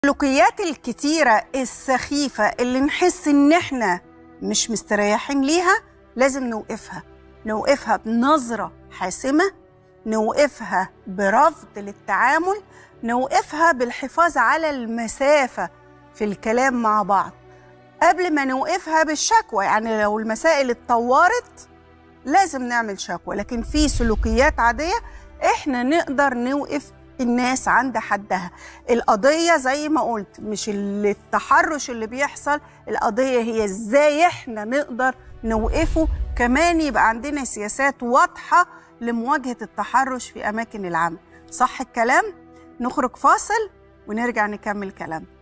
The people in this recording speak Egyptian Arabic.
السلوكيات الكتيرة السخيفة اللي نحس إن إحنا مش مستريحين ليها لازم نوقفها نوقفها بنظرة حاسمة نوقفها برفض للتعامل نوقفها بالحفاظ على المسافة في الكلام مع بعض قبل ما نوقفها بالشكوى يعني لو المسائل اتطورت لازم نعمل شكوى لكن في سلوكيات عادية احنا نقدر نوقف الناس عند حدها القضية زي ما قلت مش التحرش اللي بيحصل القضية هي ازاي احنا نقدر نوقفه كمان يبقى عندنا سياسات واضحة لمواجهة التحرش في أماكن العمل صح الكلام؟ نخرج فاصل ونرجع نكمل كلام